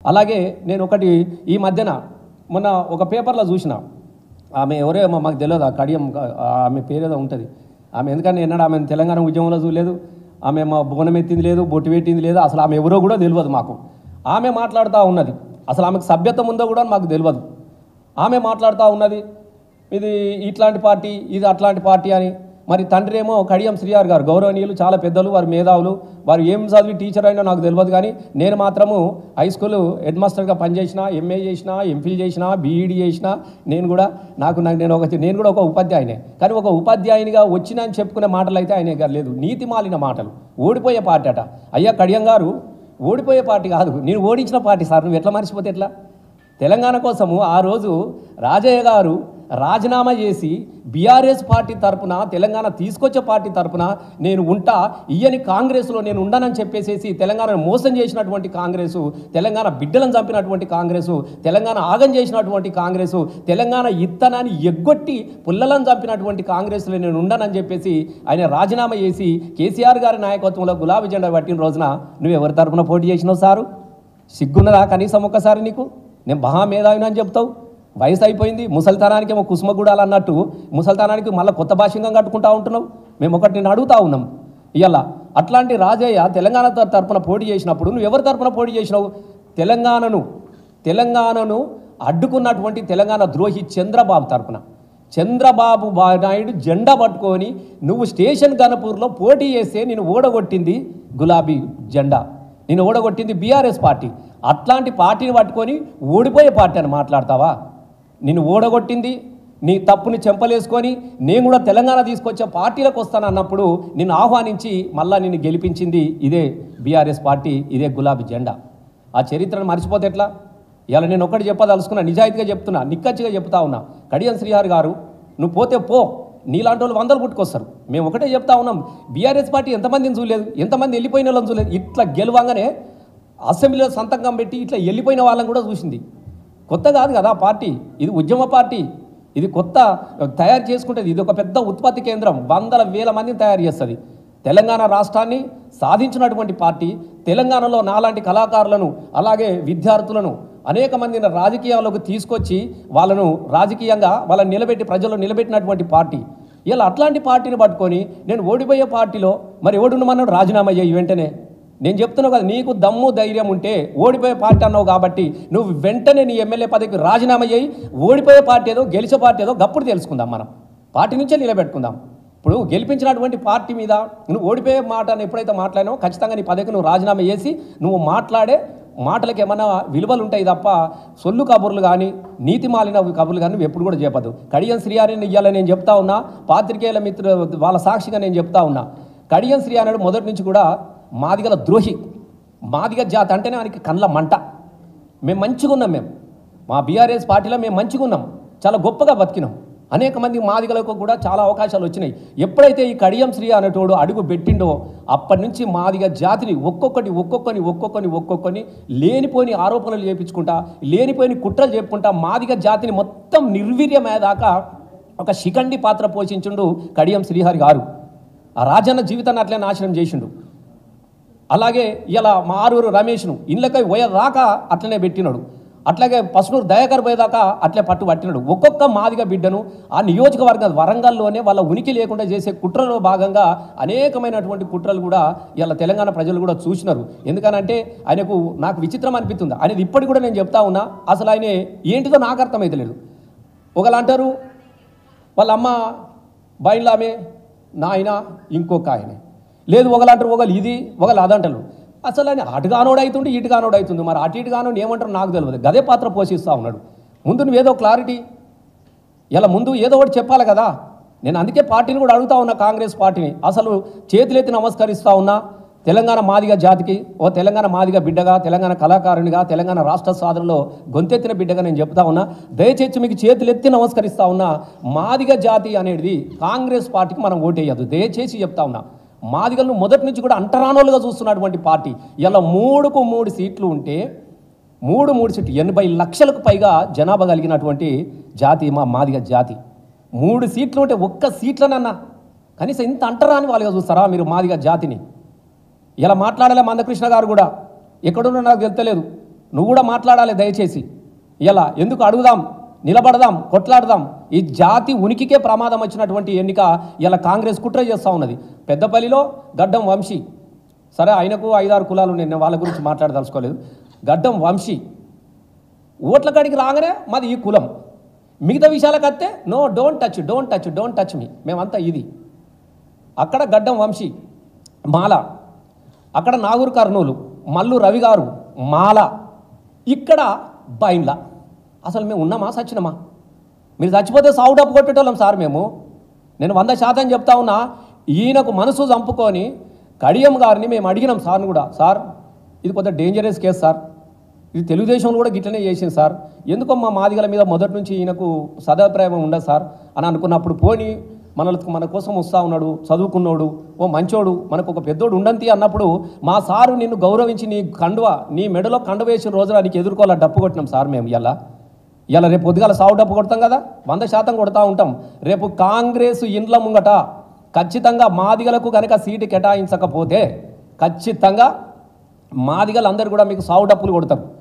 అలాగే నేను ఒకటి ఈ మధ్యన మొన్న ఒక పేపర్లో చూసిన ఆమె ఎవరో ఏమో మాకు తెలియదు ఆ కడియం ఆ ఆమె పేరేదో ఉంటుంది ఆమె ఎందుకంటే ఎన్నడూ ఆమె తెలంగాణ ఉద్యమంలో చూడలేదు ఆమె మా బోనం ఎత్తింది లేదు బొట్టు పెట్టింది లేదు అసలు ఆమె ఎవరో కూడా తెలియదు మాకు ఆమె మాట్లాడుతూ ఉన్నది అసలు ఆమెకు సభ్యత్వం ఉందో కూడా మాకు తెలియదు ఆమె మాట్లాడుతూ ఉన్నది ఇది ఇట్లాంటి పార్టీ ఇది అట్లాంటి పార్టీ అని మరి తండ్రి ఏమో కడియం శ్రీఆర్ గారు గౌరవనీయులు చాలా పెద్దలు వారు మేధావులు వారు ఏం చదివి టీచర్ అయినా నాకు తెలియదు కానీ నేను మాత్రము హై స్కూల్ హెడ్ మాస్టర్గా పనిచేసిన ఎంఏ చేసిన ఎంఫిల్ చేసిన బీఈడీ చేసిన నేను కూడా నాకు నాకు నేను ఒక నేను కూడా ఒక ఉపాధ్యాయునే కానీ ఒక ఉపాధ్యాయునిగా వచ్చిన అని చెప్పుకునే మాటలు అయితే ఆయన గారు లేదు నీతి మాలిన మాటలు ఓడిపోయే పార్టీ అట అయ్యా కడియం గారు ఓడిపోయే పార్టీ కాదు నేను ఓడించిన పార్టీ సార్ నువ్వు ఎట్లా మర్చిపోతే ఎట్లా తెలంగాణ కోసము ఆ రోజు రాజయ్య గారు రాజీనామా చేసి బీఆర్ఎస్ పార్టీ తరపున తెలంగాణ తీసుకొచ్చే పార్టీ తరపున నేను ఉంటా ఇయ్యని కాంగ్రెస్లో నేను ఉండనని చెప్పేసేసి తెలంగాణను మోసం చేసినటువంటి కాంగ్రెసు తెలంగాణ బిడ్డలను చంపినటువంటి కాంగ్రెసు తెలంగాణ ఆగం చేసినటువంటి కాంగ్రెసు తెలంగాణ ఇత్తనాన్ని ఎగ్గొట్టి పుల్లలను చంపినటువంటి కాంగ్రెస్లో నేను ఉండనని చెప్పేసి ఆయన రాజీనామా చేసి కేసీఆర్ గారి నాయకత్వంలో గులాబీ జెండా పట్టిన రోజున నువ్వు ఎవరి తరపున పోటీ చేసినావు సారు సిగ్గున్నదా కనీసం ఒక్కసారి నీకు నేను మహా మేధావిని అని చెప్తావు వయసు అయిపోయింది ముసలితనానికి ఏమో కుసుమగూడాలు అన్నట్టు ముసలితనానికి మళ్ళీ కొత్త భాషంగా కట్టుకుంటా ఉంటున్నావు మేము ఒకటి నేను అడుగుతా ఉన్నాం ఇవాళ అట్లాంటి రాజయ్య తెలంగాణ త- తరపున పోటీ చేసినప్పుడు నువ్వు ఎవరి తరపున పోటీ చేసినావు తెలంగాణను తెలంగాణను అడ్డుకున్నటువంటి తెలంగాణ ద్రోహి చంద్రబాబు తరపున చంద్రబాబు బా- నాయుడు జెండా పట్టుకొని నువ్వు స్టేషన్ గణపూర్లో పోటీ చేస్తే నేను ఓడగొట్టింది గులాబీ జెండా నేను ఓడగొట్టింది బీఆర్ఎస్ పార్టీ అట్లాంటి పార్టీని పట్టుకొని ఓడిపోయే పార్టీ అని మాట్లాడతావా నిన్ను ఓడగొట్టింది నీ తప్పుని చెంపలేసుకొని నేను కూడా తెలంగాణ తీసుకొచ్చే పార్టీలకు వస్తాను అన్నప్పుడు నిన్ను ఆహ్వానించి మళ్ళా నిన్ను గెలిపించింది ఇదే బీఆర్ఎస్ పార్టీ ఇదే గులాబీ జెండా ఆ చరిత్రను మర్చిపోతే ఎట్లా ఇలా నేను ఒకటి చెప్పదలుచుకున్నా నిజాయితీగా చెప్తున్నా నిక్కచ్చిగా చెప్తా ఉన్నా కడియం శ్రీహారి గారు నువ్వు పోతే పో నీలాంటి వాళ్ళు వందలు పుట్టుకొస్తారు మేము ఒకటే చెప్తా ఉన్నాం బీఆర్ఎస్ పార్టీ ఎంతమందిని చూడలేదు ఎంతమంది వెళ్ళిపోయిన వాళ్ళని చూడలేదు ఇట్లా గెలవంగానే అసెంబ్లీలో సంతకం పెట్టి ఇట్లా వెళ్ళిపోయిన వాళ్ళని కూడా చూసింది కొత్త కాదు కదా ఆ పార్టీ ఇది ఉద్యమ పార్టీ ఇది కొత్త తయారు చేసుకుంటుంది ఇది ఒక పెద్ద ఉత్పత్తి కేంద్రం వందల వేల మందిని తయారు చేస్తుంది తెలంగాణ రాష్ట్రాన్ని సాధించినటువంటి పార్టీ తెలంగాణలో నాలాంటి కళాకారులను అలాగే విద్యార్థులను అనేక మందిని రాజకీయాల్లోకి తీసుకొచ్చి వాళ్ళను రాజకీయంగా వాళ్ళని నిలబెట్టి ప్రజల్లో నిలబెట్టినటువంటి పార్టీ ఇలా అట్లాంటి పార్టీని పట్టుకొని నేను ఓడిపోయే పార్టీలో మరి ఓడున్నమన్నాడు రాజీనామా చేయి వెంటనే నేను చెప్తున్నావు కదా నీకు దమ్ము ధైర్యం ఉంటే ఓడిపోయే పార్టీ అన్నావు కాబట్టి నువ్వు వెంటనే నీ ఎమ్మెల్యే పదవికి రాజీనామా చేయి ఓడిపోయే పార్టీ ఏదో గెలిచే పార్టీ ఏదో గప్పుడు తెలుసుకుందాం మనం పార్టీ నుంచే నిలబెట్టుకుందాం ఇప్పుడు గెలిపించినటువంటి పార్టీ మీద నువ్వు ఓడిపోయే మాట ఎప్పుడైతే మాట్లాడినావో ఖచ్చితంగా నీ పదవికి నువ్వు రాజీనామా చేసి నువ్వు మాట్లాడే మాటలకు ఏమన్నా విలువలు ఉంటాయి తప్ప సొల్లు కబుర్లు కానీ నీతి మాలిన కబుర్లు కానీ నువ్వు ఎప్పుడు కూడా చెప్పదు కడియం శ్రీహారిని ఇయ్యాలని నేను చెప్తా ఉన్నా పాత్రికేయుల మిత్రు వాళ్ళ సాక్షిగా నేను చెప్తా ఉన్నా కడియం శ్రీ అన్నాడు మొదటి నుంచి కూడా మాదిగల ద్రోహి మాదిగ జాతి అంటేనే ఆయనకి కండ్ల మంట మేము మంచిగా ఉన్నాం మేము మా బీఆర్ఎస్ పార్టీలో మేము మంచిగా ఉన్నాం చాలా గొప్పగా బతికినాం అనేక మంది మాదిగలకు కూడా చాలా అవకాశాలు వచ్చినాయి ఎప్పుడైతే ఈ కడియం శ్రీ అనేటోడు అడుగు పెట్టిండో అప్పటి నుంచి మాదిగ జాతిని ఒక్కొక్కటి ఒక్కొక్కని ఒక్కొక్కని ఒక్కొక్కని లేనిపోని ఆరోపణలు చేపించుకుంటా లేనిపోని కుట్రలు చెప్పుకుంటా మాదిగ జాతిని మొత్తం నిర్వీర్యమయ్యేదాకా ఒక శిఖండి పాత్ర పోషించుండు కడియం శ్రీహరి గారు ఆ రాజన్న జీవితాన్ని అట్లే నాశనం చేసిండు అలాగే ఇలా మా ఆరూరు రమేష్ను ఇళ్ళకై పోయేదాకా అట్లనే పెట్టినాడు అట్లాగే పసునూరు దయాకర్ పోయేదాకా అట్లే పట్టు పట్టినాడు ఒక్కొక్క మాదిగ బిడ్డను ఆ నియోజకవర్గ వరంగల్లోనే వాళ్ళ ఉనికి లేకుండా చేసే కుట్రలో భాగంగా అనేకమైనటువంటి కుట్రలు కూడా ఇలా తెలంగాణ ప్రజలు కూడా చూసినారు ఎందుకనంటే ఆయనకు నాకు విచిత్రం అనిపిస్తుంది అనేది ఇప్పటికి కూడా నేను చెప్తా ఉన్నా అసలు ఆయన ఏంటిదో నాకు అర్థమైతలేదు ఒకళ్ళు అంటారు వాళ్ళ అమ్మ బయలామే నాయన ఇంకొక ఆయనే లేదు ఒకలంటారు ఒకళ్ళు ఇది ఒకళ్ళు అదంటారు అసలు ఆయన అటు కానోడు అవుతుంది ఇటు కానోడు అవుతుంది మరి అటు ఇటు కానోడు ఏమంటారు నాకు తెలియదు గదే పాత్ర పోషిస్తూ ఉన్నాడు ముందు నువ్వేదో క్లారిటీ ఇలా ముందు ఏదో ఒకటి చెప్పాలి కదా నేను అందుకే పార్టీని కూడా అడుగుతా ఉన్నా కాంగ్రెస్ పార్టీని అసలు చేతులెత్తి నమస్కరిస్తా ఉన్నా తెలంగాణ మాదిగ జాతికి ఓ తెలంగాణ మాదిగ బిడ్డగా తెలంగాణ కళాకారునిగా తెలంగాణ రాష్ట్ర సాధనలో గొంతెత్తిన బిడ్డగా నేను చెప్తా ఉన్నా దయచేసి మీకు చేతులెత్తి నమస్కరిస్తా ఉన్నా మాదిగ జాతి అనేది కాంగ్రెస్ పార్టీకి మనం ఓటేయద్దు దయచేసి చెప్తా ఉన్నా మాదిగలను మొదటి నుంచి కూడా అంటరానోలుగా చూస్తున్నటువంటి పార్టీ ఇలా మూడుకు మూడు సీట్లు ఉంటే మూడు మూడు సీట్లు ఎనభై లక్షలకు పైగా జనాభా కలిగినటువంటి జాతి మా మాదిగ జాతి మూడు సీట్లు ఉంటే ఒక్క సీట్లనన్నా కనీసం ఇంత అంటరాని వాళ్ళుగా చూస్తారా మీరు మాదిగ జాతిని ఇలా మాట్లాడలే మందకృష్ణ గారు కూడా ఎక్కడున్నా నాకు తెలుతలేదు నువ్వు కూడా మాట్లాడాలి దయచేసి ఇలా ఎందుకు అడుగుదాం నిలబడదాం కొట్లాడదాం ఈ జాతి ఉనికికే ప్రమాదం వచ్చినటువంటి ఎన్నిక ఇలా కాంగ్రెస్ కుట్ర చేస్తూ ఉన్నది పెద్దపల్లిలో గడ్డం వంశీ సరే ఆయనకు ఐదారు కులాలు ఉన్నాయి, నేను వాళ్ళ గురించి మాట్లాడదలుచుకోలేదు గడ్డం వంశీ ఓట్ల కాడికి రాగానే మాది ఈ కులం మిగతా విషయాలకు వస్తే no don't touch don't touch don't touch me మేమంతా ఇది అక్కడ గడ్డం వంశీ మాల అక్కడ నాగూరు కర్నూలు మల్లు రవి గారు మాల ఇక్కడ బైండ్ల అసలు మేము ఉన్నామా సచ్చినమా మీరు చచ్చిపోతే సావుడప్పు కొట్టేటోళ్ళం సార్ మేము నేను వంద శాతం చెప్తా ఉన్నా ఈయనకు మనసు చంపుకొని కడియం గారిని మేము అడిగినాం సార్ని కూడా సార్ ఇది కొంత డేంజరస్ కేసు సార్ ఇది తెలుగుదేశంలో కూడా గిట్లనే చేసింది సార్ ఎందుకో మా మాదిగల మీద మొదటి నుంచి ఈయనకు సదాభిప్రాయం ఉండదు సార్ అని అనుకున్నప్పుడు పోని మనలకు మన కోసం వస్తా ఉన్నాడు చదువుకున్నోడు ఓ మంచోడు మనకు ఒక పెద్దోడు ఉండంతి అన్నప్పుడు మా సారు నిన్ను గౌరవించి నీ కండువ నీ మెడలో కండువ వేసిన రోజున నీకు ఎదుర్కోవాలని డప్పు కొట్టినాం సార్ మేము ఇలా ఇలా రేపు పొద్దుగాల సావు డప్పు కొడతాం కదా వంద శాతం కొడతా ఉంటాం రేపు కాంగ్రెస్ ఇండ్ల ముంగట ఖచ్చితంగా మాదిగలకు కనుక సీటు కేటాయించకపోతే ఖచ్చితంగా మాదిగలు అందరు కూడా మీకు సావు డప్పులు కొడతారు